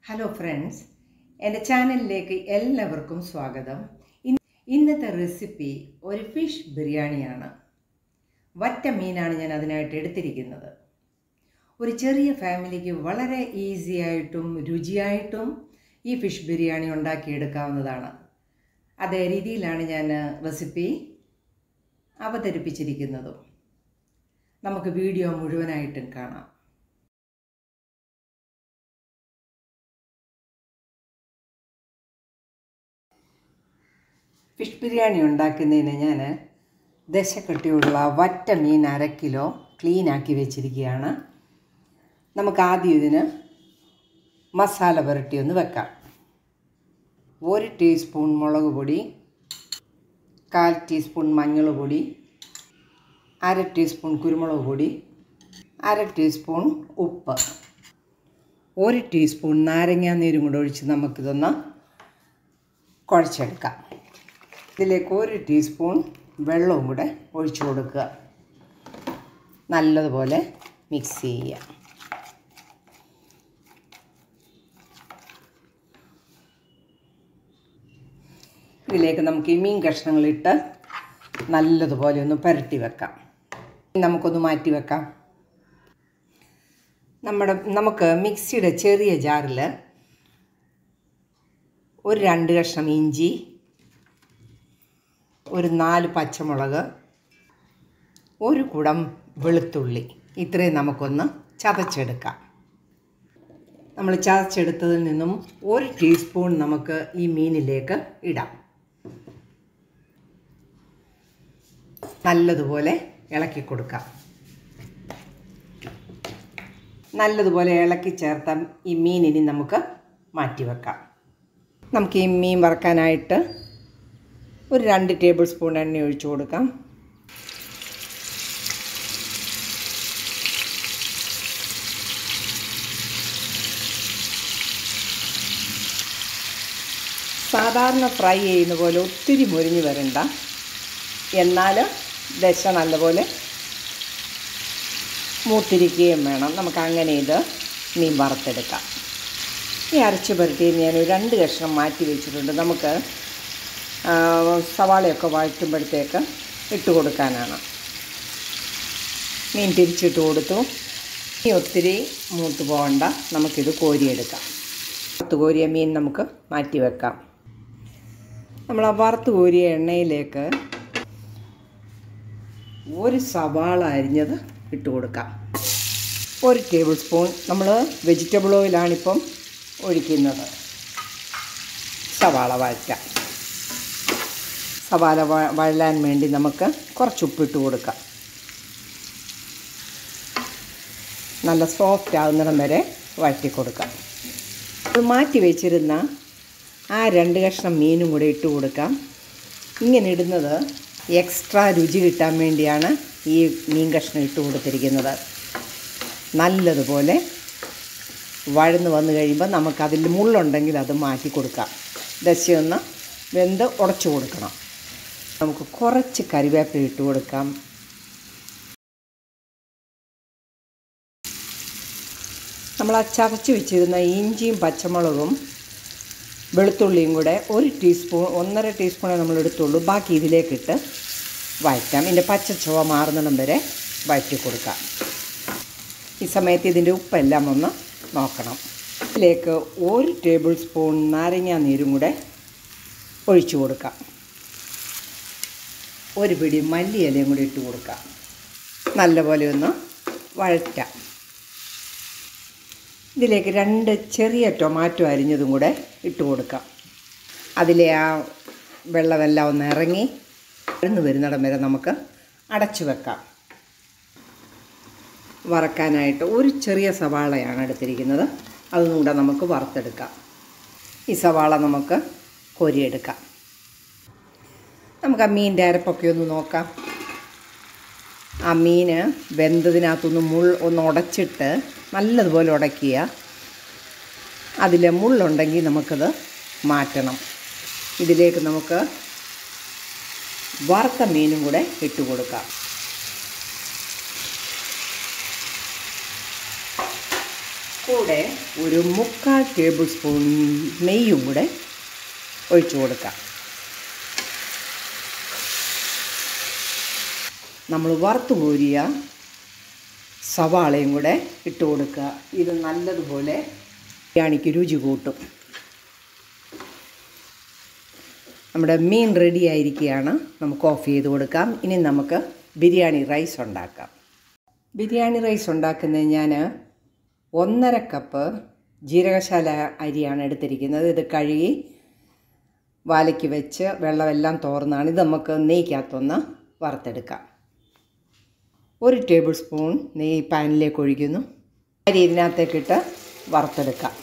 hello friends എൻ്റെ ചാനലിലേക്ക് എല്ലാവർക്കും സ്വാഗതം ഇന്ന് ഇന്നത്തെ റെസിപ്പി ഒരു ഫിഷ് ബിരിയാണിയാണ് വറ്റ മീനാണ് ഞാൻ അതിനായിട്ട് എടുത്തിരിക്കുന്നത് ഒരു ചെറിയ ഫാമിലിക്ക് വളരെ ഈസി ആയിട്ടും രുചിയായിട്ടും ഈ ഫിഷ് ബിരിയാണി ഉണ്ടാക്കിയെടുക്കാവുന്നതാണ് അതേ രീതിയിലാണ് ഞാൻ റെസിപ്പി അവതരിപ്പിച്ചിരിക്കുന്നതും നമുക്ക് വീഡിയോ മുഴുവനായിട്ടും കാണാം ഫിഷ് ബിരിയാണി ഉണ്ടാക്കുന്നതിന് ഞാൻ ദശക്കട്ടിയുള്ള വറ്റ മീൻ അര കിലോ ക്ലീനാക്കി വെച്ചിരിക്കുകയാണ് നമുക്ക് ആദ്യം ഇതിന് മസാല പുരട്ടി ഒന്ന് വെക്കാം ഒരു ടീസ്പൂൺ മുളക് പൊടി കാൽ ടീസ്പൂൺ മഞ്ഞൾ പൊടി അര ടീസ്പൂൺ കുരുമുളക് പൊടി അര ടീസ്പൂൺ ഉപ്പ് ഒരു ടീസ്പൂൺ നാരങ്ങാ നീരും കൂടെ ഒഴിച്ച് നമുക്കിതൊന്ന് കുഴച്ചെടുക്കാം ഇതിലേക്ക് ഒരു ടീസ്പൂൺ വെള്ളവും കൂടെ ഒഴിച്ചു കൊടുക്കുക നല്ലതുപോലെ മിക്സ് ചെയ്യുക ഇതിലേക്ക് നമുക്ക് ഈ മീൻ കഷ്ണങ്ങളിട്ട് നല്ലതുപോലെ ഒന്ന് പുരട്ടി വെക്കാം നമുക്കൊന്ന് മാറ്റി വെക്കാം നമ്മുടെ നമുക്ക് മിക്സിയുടെ ചെറിയ ജാറിൽ ഒരു രണ്ട് കഷ്ണം ഇഞ്ചി ഒരു നാല് പച്ചമുളക് ഒരു കുടം വെളുത്തുള്ളി ഇത്രയും നമുക്കൊന്ന് ചതച്ചെടുക്കാം നമ്മൾ ചതച്ചെടുത്തതിൽ നിന്നും ഒരു ടീസ്പൂൺ നമുക്ക് ഈ മീനിലേക്ക് ഇടാം നല്ലതുപോലെ ഇളക്കി കൊടുക്കാം നല്ലതുപോലെ ഇളക്കി ചേർത്ത ഈ മീനിനി നമുക്ക് മാറ്റി വെക്കാം നമുക്ക് ഈ മീൻ വറക്കാനായിട്ട് ഒരു രണ്ട് ടേബിൾ സ്പൂൺ എണ്ണ ഒഴിച്ചു കൊടുക്കാം സാധാരണ ഫ്രൈ ചെയ്യുന്ന പോലെ ഒത്തിരി മുരിഞ്ഞ് വരണ്ട എന്നാൽ ദശ നല്ലപോലെ മൂത്തിരിക്കുകയും വേണം നമുക്ക് അങ്ങനെ ഇത് മീൻ വറുത്തെടുക്കാം ഈ അരച്ച് പുരട്ടിയിൽ ഞാൻ ഒരു രണ്ട് കഷ്ണം മാറ്റി വെച്ചിട്ടുണ്ട് നമുക്ക് സവാളയൊക്കെ വഴറ്റുമ്പോഴത്തേക്ക് ഇട്ട് കൊടുക്കാനാണ് മീൻ തിരിച്ചിട്ട് കൊടുത്തു ഇനി ഒത്തിരി മൂത്ത് പോകണ്ട നമുക്കിത് കോരിയെടുക്കാം വറുത്ത് കോരിയ മീൻ നമുക്ക് മാറ്റി വെക്കാം നമ്മൾ ആ വറുത്ത് കോരിയ എണ്ണയിലേക്ക് ഒരു സവാള അരിഞ്ഞത് ഇട്ട് കൊടുക്കാം ഒരു ടേബിൾ സ്പൂൺ നമ്മൾ വെജിറ്റബിൾ ഓയിലാണിപ്പം ഒഴിക്കുന്നത് സവാള വഴറ്റാം സവാല വഴലാൻ വേണ്ടി നമുക്ക് കുറച്ച് ഉപ്പിട്ട് കൊടുക്കാം നല്ല സോഫ്റ്റ് ആകുന്നിടം വരെ വഴറ്റി കൊടുക്കാം അത് മാറ്റി വെച്ചിരുന്ന ആ രണ്ട് കഷ്ണം മീനും കൂടെ ഇട്ട് കൊടുക്കാം ഇങ്ങനെ ഇടുന്നത് എക്സ്ട്രാ രുചി കിട്ടാൻ വേണ്ടിയാണ് ഈ മീൻ കഷ്ണം ഇട്ട് കൊടുത്തിരിക്കുന്നത് നല്ലതുപോലെ വഴന്ന് വന്നു കഴിയുമ്പോൾ നമുക്കതിൽ മുള്ളുണ്ടെങ്കിൽ അത് മാറ്റി കൊടുക്കാം ദശയൊന്ന് വെന്ത് ഉടച്ചു കൊടുക്കണം നമുക്ക് കുറച്ച് കറിവേപ്പില ഇട്ട് കൊടുക്കാം നമ്മൾ ആ ചതച്ച് വെച്ചിരുന്ന ഇഞ്ചിയും പച്ചമുളകും വെളുത്തുള്ളിയും കൂടെ ഒരു ടീസ്പൂൺ ഒന്നര ടീസ്പൂണേ നമ്മൾ എടുത്തുള്ളൂ ബാക്കി ഇതിലേക്കിട്ട് വഴറ്റാം ഇതിൻ്റെ പച്ച ചുവ മാറുന്നിടം വരെ വഴറ്റി കൊടുക്കാം ഈ സമയത്ത് ഇതിൻ്റെ ഉപ്പെല്ലാം ഒന്ന് നോക്കണം ഇതിലേക്ക് ഒരു ടേബിൾ സ്പൂൺ നാരങ്ങാ നീരും കൂടെ ഒഴിച്ചു കൊടുക്കാം ഒരു പിടി മല്ലിയിലയും കൂടി ഇട്ട് കൊടുക്കാം നല്ലപോലെ ഒന്ന് വഴറ്റാം ഇതിലേക്ക് രണ്ട് ചെറിയ ടൊമാറ്റോ അരിഞ്ഞതും കൂടെ ഇട്ട് കൊടുക്കാം അതിലെ ആ വെള്ളമെല്ലാം ഒന്ന് ഇറങ്ങി ഇറന്ന് വരുന്നിടം വരെ നമുക്ക് അടച്ചു വെക്കാം വറക്കാനായിട്ട് ഒരു ചെറിയ സവാളയാണ് എടുത്തിരിക്കുന്നത് അതും കൂടെ നമുക്ക് വറുത്തെടുക്കാം ഈ സവാള നമുക്ക് കോരിയെടുക്കാം നമുക്ക് ആ മീനിൻ്റെ അരപ്പൊക്കെ ഒന്ന് നോക്കാം ആ മീൻ വെന്തതിനകത്തൊന്ന് മുൾ ഒന്ന് ഉടച്ചിട്ട് നല്ലതുപോലെ ഉടക്കുക അതിൽ മുള്ളുണ്ടെങ്കിൽ നമുക്കത് മാറ്റണം ഇതിലേക്ക് നമുക്ക് വറുത്ത മീനും കൂടെ ഇട്ട് കൊടുക്കാം കൂടെ ഒരു മുക്കാൽ ടേബിൾ സ്പൂൺ നെയ്യും കൂടെ ഒഴിച്ചു കൊടുക്കാം നമ്മൾ വറുത്ത് കോരിയ സവാളയും കൂടെ ഇട്ട് കൊടുക്കുക ഇത് നല്ലതുപോലെ ബിരിയാണിക്ക് രുചി കൂട്ടും നമ്മുടെ മീൻ റെഡി ആയിരിക്കുകയാണ് നമുക്ക് ഓഫ് ചെയ്ത് കൊടുക്കാം ഇനി നമുക്ക് ബിരിയാണി റൈസ് ഉണ്ടാക്കാം ബിരിയാണി റൈസ് ഉണ്ടാക്കുന്നത് ഞാൻ ഒന്നര കപ്പ് ജീരകശാല അരിയാണ് എടുത്തിരിക്കുന്നത് ഇത് കഴുകി വാലയ്ക്ക് വെച്ച് വെള്ളമെല്ലാം തോർന്നാണ് ഇത് നമുക്ക് നെയ്ക്കകത്തൊന്ന് വറുത്തെടുക്കാം ഒരു ടേബിൾ സ്പൂൺ നെയ്യ് പാനിലേക്ക് ഒഴിക്കുന്നു അരി ഇതിനകത്തേക്കിട്ട് വറുത്തെടുക്കാം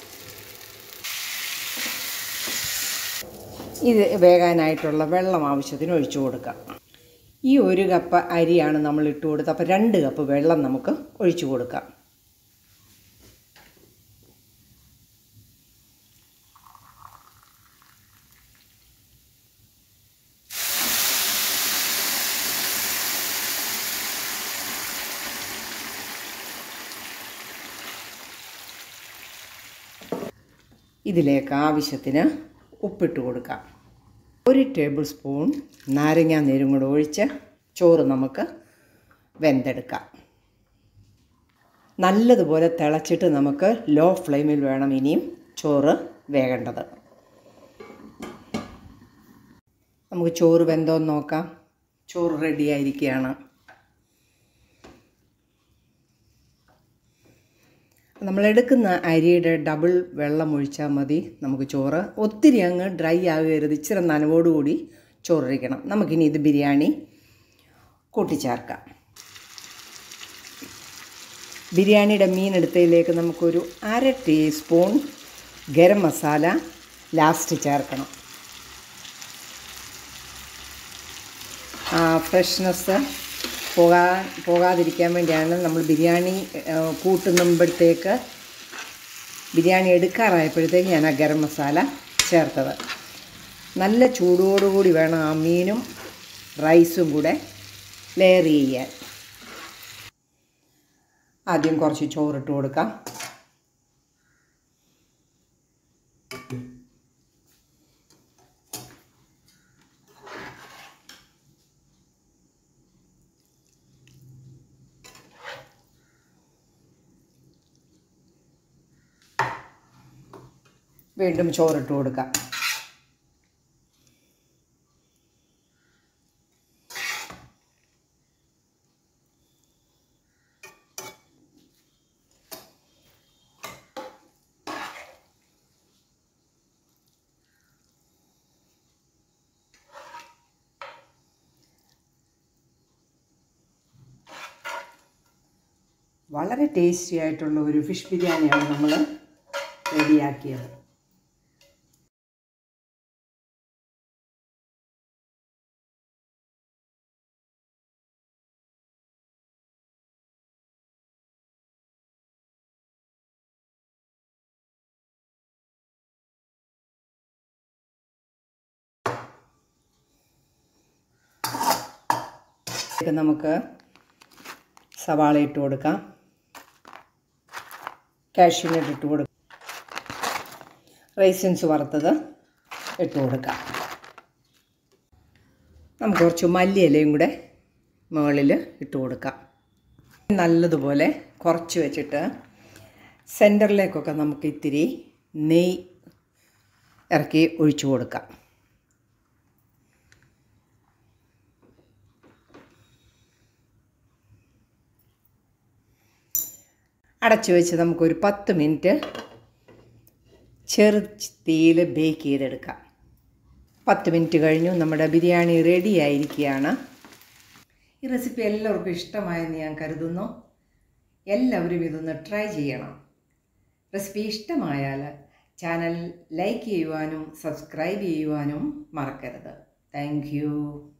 ഇത് വേകാനായിട്ടുള്ള വെള്ളം ആവശ്യത്തിന് ഒഴിച്ചു കൊടുക്കാം ഈ ഒരു കപ്പ് അരിയാണ് നമ്മൾ ഇട്ട് കൊടുത്തത് അപ്പോൾ രണ്ട് കപ്പ് വെള്ളം നമുക്ക് ഒഴിച്ചു കൊടുക്കാം ഇതിലേക്ക് ആവശ്യത്തിന് ഉപ്പിട്ട് കൊടുക്കാം ഒരു ടേബിൾ സ്പൂൺ നാരങ്ങ നീരും കൂടെ ഒഴിച്ച് ചോറ് നമുക്ക് വെന്തെടുക്കാം നല്ലതുപോലെ തിളച്ചിട്ട് നമുക്ക് ലോ ഫ്ലെയിമിൽ വേണം ഇനിയും ചോറ് വേകേണ്ടത് നമുക്ക് ചോറ് വെന്തോന്ന് നോക്കാം ചോറ് റെഡി ആയിരിക്കുകയാണ് നമ്മളെടുക്കുന്ന അരിയുടെ ഡബിൾ വെള്ളം ഒഴിച്ചാൽ മതി നമുക്ക് ചോറ് ഒത്തിരി അങ്ങ് ഡ്രൈ ആകരുത് ഇച്ചിരി നനവോടുകൂടി ചോറിരിക്കണം നമുക്കിനി ഇത് ബിരിയാണി കൂട്ടിച്ചേർക്കാം ബിരിയാണിയുടെ മീൻ എടുത്തതിലേക്ക് നമുക്കൊരു അര ടീസ്പൂൺ ഗരം മസാല ലാസ്റ്റ് ചേർക്കണം ഫ്രഷ്നെസ് പോകാൻ പോകാതിരിക്കാൻ വേണ്ടിയാണ് നമ്മൾ ബിരിയാണി കൂട്ടുമ്പോഴത്തേക്ക് ബിരിയാണി എടുക്കാറായപ്പോഴത്തേക്ക് ഞാൻ ആ ഗരം മസാല ചേർത്തത് നല്ല ചൂടോടുകൂടി വേണം ആ മീനും റൈസും കൂടെ ലെയർ ചെയ്യാൻ ആദ്യം കുറച്ച് ചോറിട്ട് കൊടുക്കാം വീണ്ടും ചോറിട്ട് കൊടുക്കാം വളരെ ടേസ്റ്റി ആയിട്ടുള്ള ഒരു ഫിഷ് ബിരിയാണിയാണ് നമ്മൾ റെഡിയാക്കിയത് ഇതിലേക്ക് നമുക്ക് സവാള ഇട്ട് കൊടുക്കാം കാഷ്യൂനട്ട് ഇട്ട് കൊടുക്കാം റൈസിൻസ് വറുത്തത് ഇട്ട് കൊടുക്കാം നമുക്ക് കുറച്ച് മല്ലിയിലയും കൂടെ മുകളിൽ ഇട്ട് കൊടുക്കാം നല്ലതുപോലെ കുറച്ച് വെച്ചിട്ട് സെൻറ്ററിലേക്കൊക്കെ നമുക്ക് ഇത്തിരി നെയ്യ് ഇറക്കി ഒഴിച്ചു കൊടുക്കാം അടച്ചു വെച്ച് നമുക്കൊരു പത്ത് മിനിറ്റ് ചെറു തീയിൽ ബേക്ക് ചെയ്തെടുക്കാം പത്ത് മിനിറ്റ് കഴിഞ്ഞു നമ്മുടെ ബിരിയാണി റെഡി ആയിരിക്കുകയാണ് ഈ റെസിപ്പി എല്ലാവർക്കും ഇഷ്ടമായെന്ന് ഞാൻ കരുതുന്നു എല്ലാവരും ഇതൊന്ന് ട്രൈ ചെയ്യണം റെസിപ്പി ഇഷ്ടമായാൽ ചാനൽ ലൈക്ക് ചെയ്യുവാനും സബ്സ്ക്രൈബ് ചെയ്യുവാനും മറക്കരുത് താങ്ക്